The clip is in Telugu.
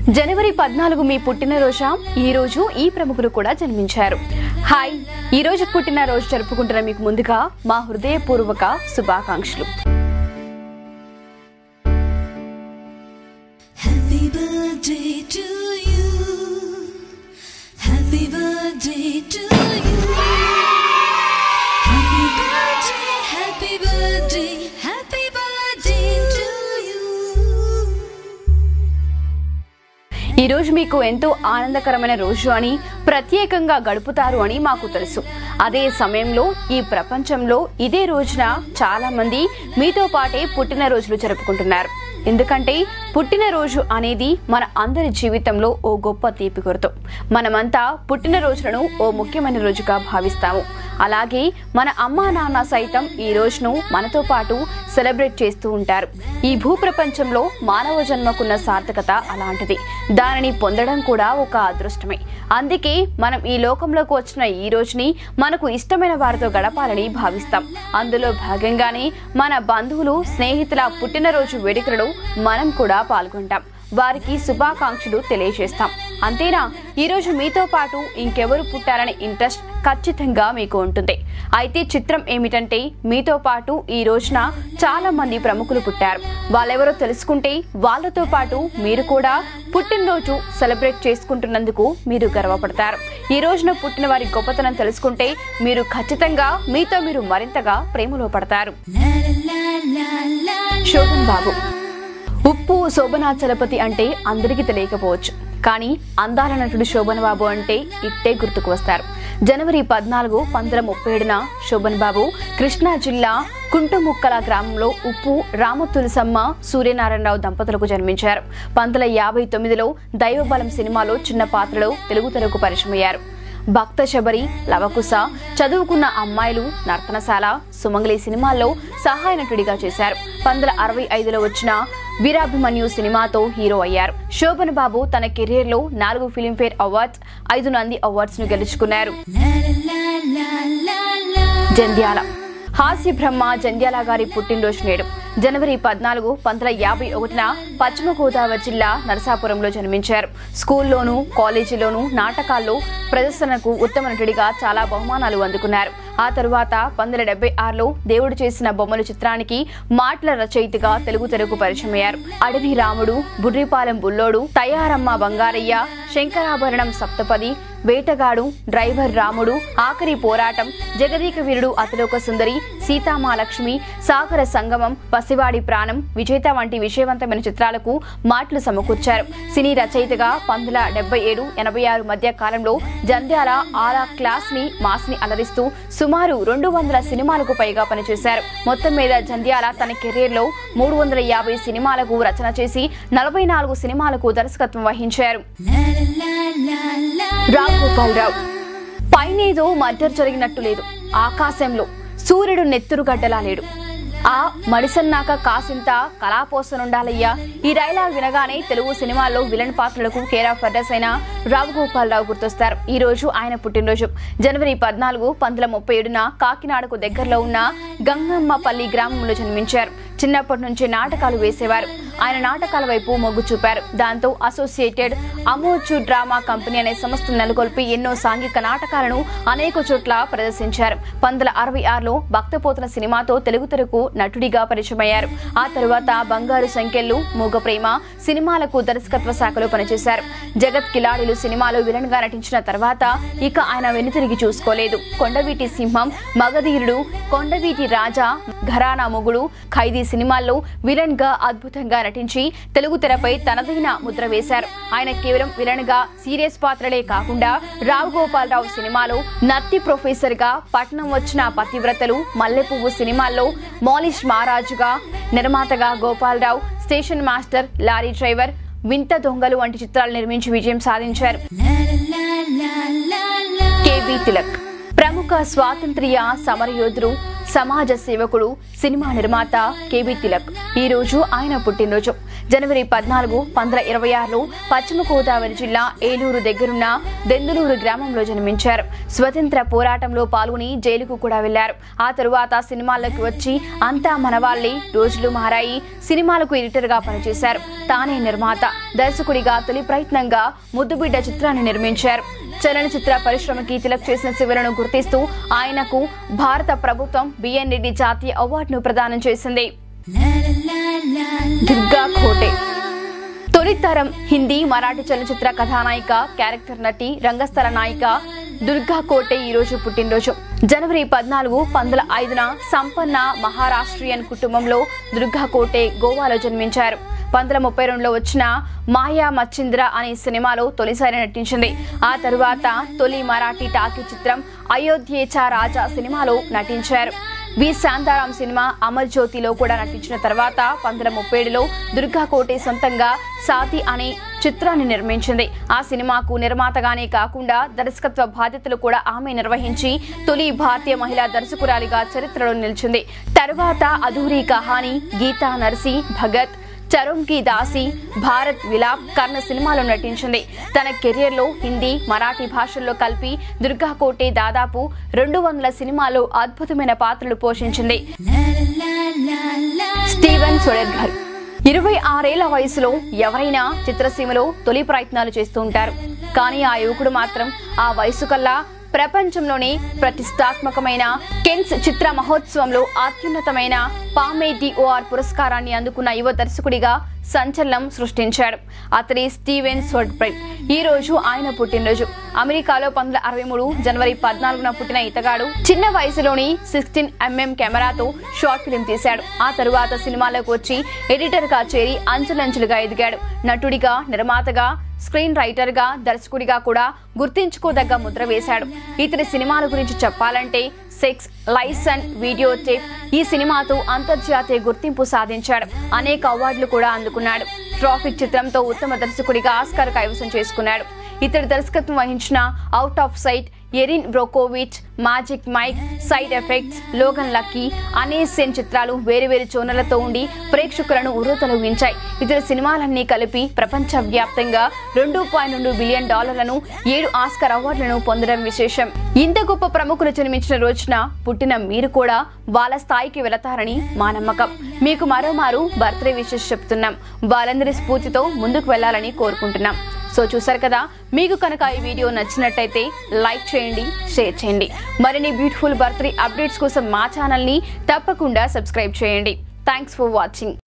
జనవరి పద్నాలుగు మీ పుట్టినరోజా ఈ రోజు ఈ ప్రముఖులు కూడా జన్మించారు హాయ్ ఈ రోజు పుట్టినరోజు జరుపుకుంటున్న మీకు ముందుగా మా హృదయపూర్వక శుభాకాంక్షలు Happy birthday to you. Happy birthday to you. Happy birthday, happy birthday, happy birthday to you. ఈ రోజు మీకు ఎంతో ఆనందకరమైన రోజు అని ప్రత్యేకంగా గడుపుతారు అని మాకు తెలుసు అదే సమయంలో ఈ ప్రపంచంలో ఇదే రోజున చాలా మంది మీతో పాటే పుట్టినరోజులు జరుపుకుంటున్నారు ఎందుకంటే పుట్టినరోజు అనేది మన అందరి జీవితంలో ఓ గొప్ప తీపి గుర్తు మనమంతా పుట్టినరోజులను ఓ ముఖ్యమైన రోజుగా భావిస్తాము అలాగే మన అమ్మా నాన్న సైతం ఈ రోజును మనతో పాటు సెలబ్రేట్ చేస్తూ ఉంటారు ఈ భూప్రపంచంలో మానవ జన్మకున్న సార్థకత అలాంటిది దానిని పొందడం కూడా ఒక అదృష్టమే అందుకే మనం ఈ లోకంలోకి వచ్చిన ఈ రోజుని మనకు ఇష్టమైన వారితో గడపాలని భావిస్తాం అందులో భాగంగానే మన బంధువులు స్నేహితుల పుట్టినరోజు వేడుకలలో మనం కూడా పాల్గొంటాం వారికి శుభాకాంక్షలు తెలియజేస్తాం అంతేనా ఈరోజు మీతో పాటు ఇంకెవరు పుట్టారనే ఇంట్రెస్ట్ ఖచ్చితంగా మీకు ఉంటుంది అయితే చిత్రం ఏమిటంటే మీతో పాటు ఈ రోజున చాలా మంది ప్రముఖులు పుట్టారు వాళ్ళెవరో తెలుసుకుంటే వాళ్ళతో పాటు మీరు కూడా పుట్టినరోజు సెలబ్రేట్ చేసుకుంటున్నందుకు మీరు గర్వపడతారు ఈ రోజున పుట్టిన వారి గొప్పతనం తెలుసుకుంటే మీరు ఖచ్చితంగా మీతో మీరు మరింతగా ప్రేమలో పడతారు La la la la la. Shobhan బాబు ఉప్పు శోభనాచలపతి అంటే అందరికీ తెలియకపోవచ్చు కానీ అందాల నటుడు శోభన్ బాబు అంటే ఇట్టే గుర్తుకు వస్తారు జనవరి పద్నాలుగు పంతొమ్మిది ముప్పై ఏడున శోభన్ బాబు కృష్ణా జిల్లా కుంటముక్కల గ్రామంలో ఉప్పు రామ తులసమ్మ సూర్యనారాయణరావు దంపతులకు జన్మించారు పంతొమ్మిది యాభై తొమ్మిదిలో దైవబలం సినిమాలో చిన్న పాత్రలో తెలుగు తెరకు పరిచయమయ్యారు భక్త శబరి లవకుశ చదువుకున్న అమ్మాయిలు నర్తనశాల సుమంగళి సినిమాల్లో సహాయ నటుడిగా చేశారు పంతొమ్మిది అరవై ఐదులో వచ్చిన వీరాభిమన్యు సినిమాతో హీరో అయ్యారు శోభన్ బాబు తన కెరీర్ లో నాలుగు ఫిలింఫేర్ అవార్డ్స్ ఐదు నంది అవార్డ్స్ ను గెలుచుకున్నారు La la la la la. Jandhyala హాస్య బ్రహ్మ జంధ్యాల గారి పుట్టినరోజు నేడు జనవరి పద్నాలుగు పంతొమ్మిది యాభై ఒకటిన పశ్చిమ గోదావరి జిల్లా నరసాపురంలో జన్మించారు స్కూల్లోనూ కాలేజీలోనూ నాటకాల్లో ప్రదర్శనకు ఉత్తమ నటుడిగా చాలా బహుమానాలు అందుకున్నారు ఆ తరువాత పంతొమ్మిది డెబ్బై ఆరులో దేవుడు చేసిన బొమ్మలు చిత్రానికి మాటల రచయితగా తెలుగు తెరకు పరిచయమయ్యారు అడవి రాముడు బుర్రిపాలెం బుల్లోడు తయారమ్మ బంగారయ్య శంకరాభరణం సప్తపది వేటగాడు డ్రైవర్ రాముడు ఆఖరి పోరాటం జగదీక వీరుడు అతిలోక సుందరి సీతామాలక్ష్మి సాగర సంగమం పసివాడి ప్రాణం విజేత వంటి విజయవంతమైన చిత్రాలకు మాటలు సమకూర్చారు సినీ రచయితగా పంతొమ్మిది డెబ్బై ఏడు ఎనభై ఆరు మధ్య కాలంలో జంధ్యాల ఆలా క్లాస్ ని మాస్ ని అలరిస్తూ సుమారు రెండు వందల సినిమాలకు పైగా పనిచేశారు మొత్తం మీద జంధ్యాల తన కెరీర్ లో మూడు వందల యాభై సినిమాలకు రచన చేసి నలభై నాలుగు సినిమాలకు దర్శకత్వం వహించారు La la la la. Ram Gopal Rao పైనేదో మర్డర్ జరిగినట్టు లేదు ఆకాశంలో సూర్యుడు నెత్తురు గడ్డలా లేడు ఆ మడిసన్నాక కాసింత కళాపోసనుండాలయ్యా ఈ డైలాగ్ వినగానే తెలుగు సినిమాల్లో విలన్ పాత్రలకు కేర్ ఆఫ్ అడ్రస్ అయిన రావు గోపాల్ రావు గుర్తొస్తారు ఈ రోజు ఆయన పుట్టినరోజు జనవరి పద్నాలుగు పంతొమ్మిది ముప్పై ఏడున కాకినాడకు దగ్గరలో ఉన్న గంగమ్మపల్లి గ్రామంలో జన్మించారు చిన్నప్పటి నుంచి నాటకాలు వేసేవారు ఆయన నాటకాల వైపు మొగ్గు చూపారు దాంతో అసోసియేటెడ్ అమోచు డ్రామా కంపెనీ అనే సంస్థను నెలకొల్పి ఎన్నో సాంఘిక నాటకాలను అనేక చోట్ల ప్రదర్శించారు పంతొమ్మిది అరవై ఆరులో భక్తపోతన సినిమాతో తెలుగు తెరకు నటుడిగా పరిచయమయ్యారు ఆ తరువాత బంగారు సంఖ్యలు మూగ ప్రేమ సినిమాలకు దర్శకత్వ శాఖలో పనిచేశారు జగత్ కిలాడిలు సినిమాలో విలన్ గా నటించిన తర్వాత ఇక ఆయన వెనుతిరిగి చూసుకోలేదు కొండవీటి సింహం మగధీరుడు కొండవీటి రాజా ఘరానా మొగుడు ఖైదీ సినిమాల్లో విలన్ గా అద్భుతంగా నటించి తెలుగు తెరపై తనదైన ముద్ర వేశారు ఆయన కేవలం విలన్ గా సీరియస్ పాత్రలే కాకుండా రావు గోపాలరావు సినిమాలో నత్తి ప్రొఫెసర్ గా పట్నం వచ్చిన పతివ్రతలు మల్లెపువ్వు సినిమాల్లో మాలిష్ మహారాజుగా నిర్మాతగా Gopalarao station master lorry driver వింత దొంగలు వంటి చిత్రాలు నిర్మించి విజయం సాధించారు La la la la la. K B Tilak ప్రముఖ స్వాతంత్ర్య సమరయోధుడు సమాజ సేవకుడు సినిమా నిర్మాత కేబీ తిలక్ ఈ రోజు ఆయన పుట్టినరోజు జనవరి పద్నాలుగు పంతొమ్మిది ఇరవై ఆరులో పశ్చిమ గోదావరి జిల్లా ఏలూరు దగ్గరున్న దెందులూరు గ్రామంలో జన్మించారు స్వతంత్ర పోరాటంలో పాల్గొని జైలుకు కూడా వెళ్లారు ఆ తరువాత సినిమాల్లోకి వచ్చి అంతా మనవాళ్ళే రోజులు మారాయి సినిమాలకు ఎడిటర్ గా పనిచేశారు తానే నిర్మాత దర్శకుడిగా తొలి ప్రయత్నంగా ముద్దుబిడ్డ చిత్రాన్ని నిర్మించారు చలనచిత్ర పరిశ్రమకి తిలక్ చేసిన సేవలను గుర్తిస్తూ ఆయనకు భారత ప్రభుత్వం బిఎన్ రెడ్డి జాతీయ అవార్డును ప్రదానం చేసింది దుర్గా ఖోటే తొలితరం హిందీ మరాఠీ చలనచిత్ర కథానాయిక క్యారెక్టర్ నటి రంగస్థల నాయిక దుర్గా కోటే ఈ రోజు పుట్టినరోజు జనవరి పద్నాలుగు పందుల ఐదున సంపన్న మహారాష్ట్రియన్ కుటుంబంలో దుర్గా కోటే గోవాలో జన్మించారు పంతొమ్మిది ముప్పై రెండులో వచ్చిన మాయా మచ్చింద్ర అనే సినిమాలో తొలిసారి నటించింది ఆ తరువాత తొలి మరాఠీ టాకీ చిత్రం అయోధ్యేచా రాజా సినిమాలో నటించారు వి శాంతారాం సినిమా అమర్ జ్యోతిలో కూడా నటించిన తర్వాత పంతొమ్మిది ముప్పై ఏడులో దుర్గా కోటే సొంతంగా సాతి అనే చిత్రాన్ని నిర్మించింది ఆ సినిమాకు నిర్మాతగానే కాకుండా దర్శకత్వ బాధ్యతలు కూడా ఆమె నిర్వహించి తొలి భారతీయ మహిళా దర్శకురాలిగా చరిత్రలో నిలిచింది తరువాత అధూరి కహాని గీతా నర్సి భగత్ చరుంకి దాసి భారత్ విలాప్ కర్ణ సినిమాలో నటించింది తన కెరియర్లో హిందీ మరాఠీ భాషల్లో కలిపి దుర్గా కోటే దాదాపు రెండు వందల సినిమాల్లో అద్భుతమైన పాత్రలు పోషించింది స్టీవెన్ సొడెర్గర్ ఇరవై ఆరేళ్ల వయసులో ఎవరైనా చిత్రసీమలో తొలి ప్రయత్నాలు చేస్తూ ఉంటారు కానీ ఆ యువకుడు మాత్రం ఆ వయసు కల్లా ప్రపంచంలోనే ప్రతిష్టాత్మకమైన కెన్స్ చిత్ర మహోత్సవంలో అత్యున్నతమైన పామే డిఓఆర్ పురస్కారాన్ని అందుకున్న యువ దర్శకుడిగా సంచలనం సృష్టించాడు అతని స్టీవెన్ సోడ్బ్రైట్ ఈ రోజు ఆయన పుట్టినరోజు అమెరికాలో పంతొమ్మిది అరవై మూడు జనవరి పద్నాలుగున పుట్టిన ఇతగాడు చిన్న వయసులోని సిక్స్టీన్ ఎంఎం కెమెరాతో షార్ట్ ఫిలిం తీశాడు ఆ తరువాత సినిమాలకు వచ్చి ఎడిటర్ గా చేరి అంచెలంచెలుగా ఎదిగాడు నటుడిగా నిర్మాతగా స్క్రీన్ రైటర్ గా దర్శకుడిగా కూడా గుర్తించుకోదగ్గ ముద్ర వేశాడు ఇతని సినిమాల గురించి చెప్పాలంటే సెక్స్ లైసన్ వీడియో టేప్ ఈ సినిమాతో అంతర్జాతీయ గుర్తింపు సాధించాడు అనేక అవార్డులు కూడా అందుకున్నాడు ట్రాఫిక్ చిత్రంతో ఉత్తమ దర్శకుడిగా ఆస్కార్ కైవసం చేసుకున్నాడు ఇతడి దర్శకత్వం వహించిన out of sight Erin Brockovich magic Mike side effects Logan lucky అనేసెన్ చిత్రాలు వేరువేరు చోనలతో ఉండి ప్రేక్షకులను ఉర్రూతలూగించాయి ఇతర సినిమాలన్నీ కలిపి ప్రపంచ వ్యాప్తంగా రెండు పాయింట్ రెండు బిలియన్ డాలర్లను ఏడు ఆస్కర్ అవార్డులను పొందడం విశేషం ఇంత గొప్ప ప్రముఖులు జన్మించిన రోజున పుట్టిన మీరు కూడా వాళ్ళ స్థాయికి వెళతారని మా నమ్మకం మీకు మరోమారు బర్త్డే విషెస్ చెప్తున్నాం వాళ్ళందరి స్ఫూర్తితో ముందుకు వెళ్ళాలని కోరుకుంటున్నాం సో చూసారు కదా మీకు కనుక ఈ వీడియో నచ్చినట్టయితే లైక్ చేయండి షేర్ చేయండి మరిన్ని బ్యూటిఫుల్ బర్త్డే అప్డేట్స్ కోసం మా ఛానల్ని తప్పకుండా సబ్స్క్రైబ్ చేయండి థ్యాంక్స్ ఫర్ వాచింగ్